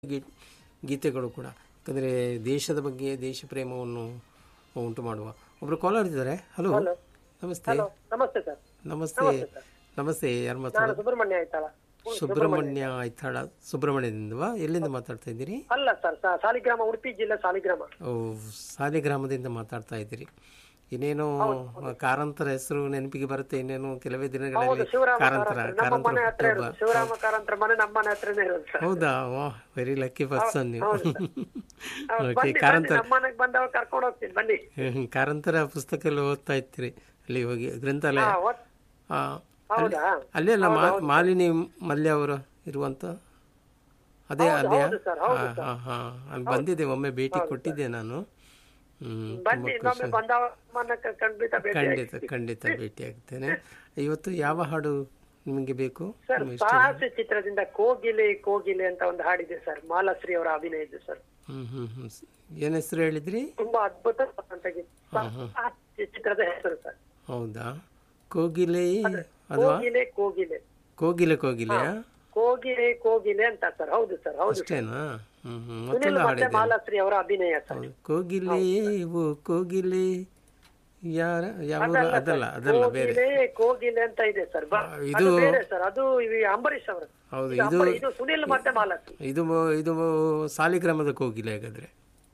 ಗೀ- ಗೀತೆಗಳು ಕೂಡ ಯಾಕಂದರೆ ದೇಶದ ಬಗ್ಗೆ ದೇಶ ಪ್ರೇಮವನ್ನು ಉಂಟು ಮಾಡುವ ಒಬ್ಬರು ಕಾಲರ್ ಇದ್ದಾರೆ ಹಲೋ ನಮಸ್ತೆ ಹಲೋ ನಮಸ್ತೆ ಸರ್ ನಮಸ್ತೆ ನಮಸ್ತೆ ಯಾರು ನಾನು ಮಾತಾಡೋದು ಸುಬ್ರಹ್ಮಣ್ಯ ಆಯ್ತಲ್ಲ ಸುಬ್ರಹ್ಮಣ್ಯ ಐತಾಳ ಸುಬ್ರಹ್ಮಣ್ಯದಿಂದವಾ ಎಲ್ಲಿಂದ ಮಾತಾಡ್ತಾ ಇದ್ದೀರಿ ಅಲ್ಲ ಸರ್ ಸಾ- ಸಾಲಿಗ್ರಾಮ ಉಡುಪಿ ಜಿಲ್ಲೆ ಸಾಲಿಗ್ರಾಮ ಓ ಸಾಲಿಗ್ರಾಮದಿಂದ ಮಾತಾಡ್ತಾ ಇದ್ದೀರಿ ಇನ್ನೇನು ಕಾರಂತರ ಹೆಸರು ನೆನಪಿಗೆ ಬರುತ್ತೆ ಇನ್ನೇನು ಕೆಲವೇ ದಿನಗಳಲ್ಲಿ ಹೌದು ಶಿವರಾಮ ಕಾರಂತರ ಕಾರಂತರ ನಮ್ಮ ಮನೆ ಹತ್ರ ಹುಟ್ಟುಹಬ್ಬ. ಇರೋದು ಶಿವರಾಮ ಕಾರಂತರ ಮನೆ ನಮ್ಮ ಮನೆ ಹತ್ರನೇ ಇರೋದು ಸರ್ ಹೌದಾ ವಾ ವೆರಿ ಲಕ್ಕಿ ಪರ್ಸನ್ ನೀವು ಹೌದು, ಓಕೆ ಬನ್ನಿ ಬನ್ನಿ ಕಾರಂತರ ನಮ್ಮ ಮನೆಗೆ ಬಂದವ ಕರ್ಕೊಂಡು ಹೋಗ್ತೀನಿ ಬನ್ನಿ ಹ್ಮ್, ಕಾರಂತರ ಪುಸ್ತಕ ಎಲ್ಲ ಓದ್ತಾ ಇರ್ತೀರಿ ಅಲ್ಲಿ ಹೋಗಿ ಗ್ರಂಥಾಲಯ ಹಾ, ಒತ್- ಆ, ಹೌದಾ ಅಲ್ಲೇ ಅಲ್ಲ ಮಾ- ಮಾಲಿನಿ ಮಲ್ಯ ಅವರು ಇರುವಂತ ಅದೇ ಅದೇ ಹೌದು ಸರ್, ಹೌದು ಹಾ ಹಾ ಅಲ್ಲಿ ಬಂದಿದ್ದೆ ಒಮ್ಮೆ ಭೇಟಿ ಕೊಟ್ಟಿದ್ದೆ ನಾನು ಹ್ಮ್ ಬನ್ನಿ ಇನ್ನೊಮ್ಮೆ ಬಂದವ ಮನೆ ಖಂಡಿತ ಭೇಟಿ ಆಗಿ. ಖಂಡಿತ ಖಂಡಿತ ಭೇಟಿ ಆಗ್ತೇನೆ ಇವತ್ತು ಯಾವ ಹಾಡು ನಿಮಗೆ ಬೇಕು ಸರ್ ಸಾಹಸ ಚಿತ್ರದಿಂದ ಕೋಗಿಲೆ ಕೋಗಿಲೆ ಅಂತ ಒಂದು ಹಾಡಿದೆ ಸರ್ ಮಾಲಾಶ್ರೀ ಅವರ ಅಭಿನಯ ಇದೆ ಸರ್ ಹ್ಮ್ ಹ್ಮ್ ಹ್ಮ್ ಏನ್ ಹೆಸರು ಹೇಳಿದ್ರಿ ತುಂಬಾ ಅದ್ಭುತ ಅಂತ ಗೀತೆ. ಸಾಹಸ ಚಿತ್ರದ ಹೆಸರು ಸರ್ ಹೌದಾ ಕೋಗಿಲೆ ಅಥವಾ ಕೋಗಿಲೆ ಕೋಗಿಲೆ ಕೋಗಿಲೆ ಕೋಗಿಲೆಯಾ ಕೋಗಿಲೆ ಕೋಗಿಲೆ ಅಂತ ಸರ್ ಹೌದು ಸರ್ ಹೌದು ಅಷ್ಟೇನಾ ಹ್ಮ್ ಹ್ಮ್ ಸುನಿಲ್ ಮತ್ತೊಂದು ಮತ್ತೆ ಹಾಡಿದೆ ಮಾಲಾಶ್ರೀ ಅವರ ಅಭಿನಯ ಸರ್ ಹೌದು. ಕೋಗಿಲೆ ಓ ಕೋಗಿಲೆ ಯಾರ ಯಾವ ಅದಲ್ಲ ಅದಲ್ಲ ಬೇರೆ ಕೋಗಿಲೆ ಕೋಗಿಲೆ ಅಂತ ಇದೆ ಸರ್ ಬ- ಇದು ಅದು ಬೇರೆ ಸರ್ ಅದು ಇವು ಅಂಬರೀಶ್ ಅವರು ಹೌದು ಇದು ಇದು ಅಂಬರೀಷ್- ಇದು ಸುನಿಲ್ ಮತ್ತೆ ಮಾಲಾಶ್ರೀ ಇದು ಮ- ಇದು ಮ- ಸಾಲಿಗ್ರಾಮದ ಕೋಗಿಲೆ ಹಾಗಾದ್ರೆ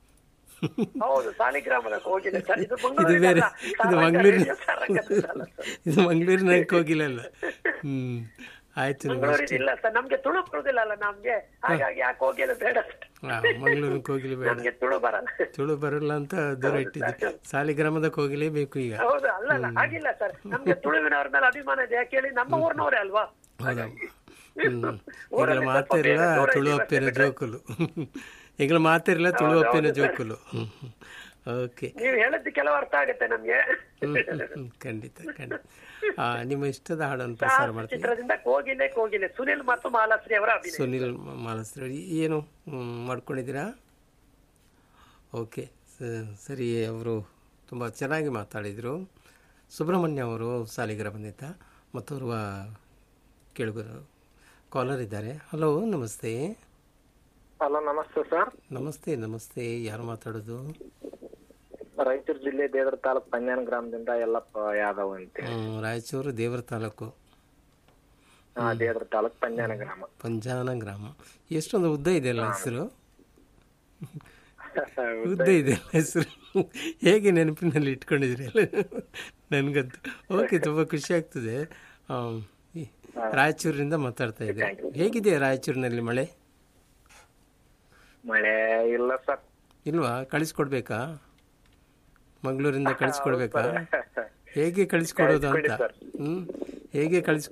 ಹೌದು ಸಾಲಿಗ್ರಾಮದ ಕೋಗಿಲೆ ಸರ್ ಇದು ಇದು ಬೇರೆ ಇದು ಮಂಗಳೂರಿನ ಮಂಗಳೂರಿನ ಇದು ಮಂಗಳೂರಿನ ಕೋಗಿಲೆ ಅಲ್ಲ ಹ್ಮ್ ಆಯ್ತು ನಿಮ್ಗೆ ಮಂಗಳೂರಿನ ಇಲ್ಲ ಸರ್ ನಮ್ಗೆ ತುಳು ಬರುದಿಲ್ಲ ಅಲ್ಲ ನಮ್ಗೆ ಹಾಗಾಗಿ ಆ ಕೋಗಿಲೆ ಬೇಡ ಸರ್ ಆ, ಮಂಗಳೂರಿನ ಕೋಗಿಲೆ ಬೇಡ ನಮ್ಗೆ ತುಳು ಬರಲ್ಲ ತುಳು ಬರಲ್ಲ ಅಂತ ದೂರ ಇಟ್ಟಿದ್ದೆ ಸಾಲಿಗ್ರಾಮದ ಕೋಗಿಲೆ ಬೇಕು ಈಗ ಹೌದು ಅಲ್ಲ ಅಲ್ಲ ಹಾಗಿಲ್ಲ ಸರ್ ನಮ್ಗೆ ತುಳುವಿನವ್ರ ಮೇಲೆ ಅಭಿಮಾನ ಇದೆ ಯಾಕೆ ಹೇಳಿ ನಮ್ಮ ಊರ್ನವರೇ ಅಲ್ವಾ ಹೌದಾ ಹ್ಮ್ ಈಗಲ ಮಾತಿರಲ್ಲ ತುಳು ಅಪ್ಪಿನ ಜೋಕುಲು ಈಗಲ ಮಾತಿರಲ್ಲ ತುಳು ಅಪ್ಪಿನ ಜೋಕುಲು ಹ್ಮ್ ಓಕೆ ನೀವು ಹೇಳಿದ್ದು ಕೆಲವು ಅರ್ಥ ಆಗುತ್ತೆ ನಮ್ಗೆ ಖಂಡಿತ ಖಂಡಿತ ಆ, ನಿಮ್ಮ ಇಷ್ಟದ ಹಾಡನ್ನು ಪ್ರಸಾರ ಮಾಡ್ತೀನಿ ಚಿತ್ರದಿಂದ ಕೋಗಿಲೆ ಕೋಗಿಲೆ ಸುನಿಲ್ ಮತ್ತು ಮಾಲಾಶ್ರೀ ಅವರ ಅಭಿನಯ ಸುನಿಲ್ ಮಾಲಸ್ತ್ರ ಏನು ಹ್ಮ್, ಮಾಡ್ಕೊಂಡಿದ್ದೀರಾ ಓಕೆ ಸ- ಸರಿ ಅವರು ತುಂಬ ಚೆನ್ನಾಗಿ ಮಾತಾಡಿದರು ಸುಬ್ರಹ್ಮಣ್ಯ ಅವರು ಸಾಲಿಗರ ಬಂದಿದ್ದ ಮತ್ತೋರ್ವ ಕೇಳುಗರು ಕಾಲರ್ ಇದ್ದಾರೆ ಹಲೋ ನಮಸ್ತೆ ಹಲೋ ನಮಸ್ತೆ ಸರ್ ನಮಸ್ತೆ ನಮಸ್ತೆ ಯಾರು ಮಾತಾಡೋದು ರಾಯಚೂರು ಜಿಲ್ಲೆ ದೇವರ ತಾಲೂಕು ಪಂಜಾನ ಗ್ರಾಮದಿಂದ ಯಲ್ಲಪ್ಪ ಯಾದವ್ ಅಂತ ಹ್ಮ್, ರಾಯಚೂರು ದೇವರ ತಾಲೂಕು ಹಾ ದೇವರ ತಾಲೂಕು ಪಂಜಾನ ಗ್ರಾಮ ಪಂಜಾನ ಗ್ರಾಮ ಎಷ್ಟೊಂದು ಉದ್ದ ಇದೆಯಲ್ಲ ಹೆಸರು ಉದ್ದ ಇದೆ ಹೆಸರು ಹೇಗೆ ನೆನಪಿನಲ್ಲಿ ಇಟ್ಕೊಂಡಿದ್ರಿ ಅಲ್ಲ ನನಗಂತೂ ಓಕೆ ತುಂಬ ಖುಷಿ ಆಗ್ತದೆ ಆಮ್, ಈ ರಾಯಚೂರಿನಿಂದ ಮಾತಾಡ್ತಾ ಇದ್ದೆ ಹೇಗಿದೆ ರಾಯಚೂರಿನಲ್ಲಿ ಮಳೆ ಮಳೆ ಇಲ್ಲ ಸರ್ ಇಲ್ವಾ ಕಳಿಸ್ಕೊಡ್ಬೇಕಾ ಮಂಗಳೂರಿಂದ ಕಳಿಸ್ಕೊಡ್ಬೇಕಾ ಹೇಗೆ ಕಳಿಸ್ಕೊಡೋದು ಅಂತ ಹ್ಮ್ ಹೇಗೆ ಕಳಿಸ್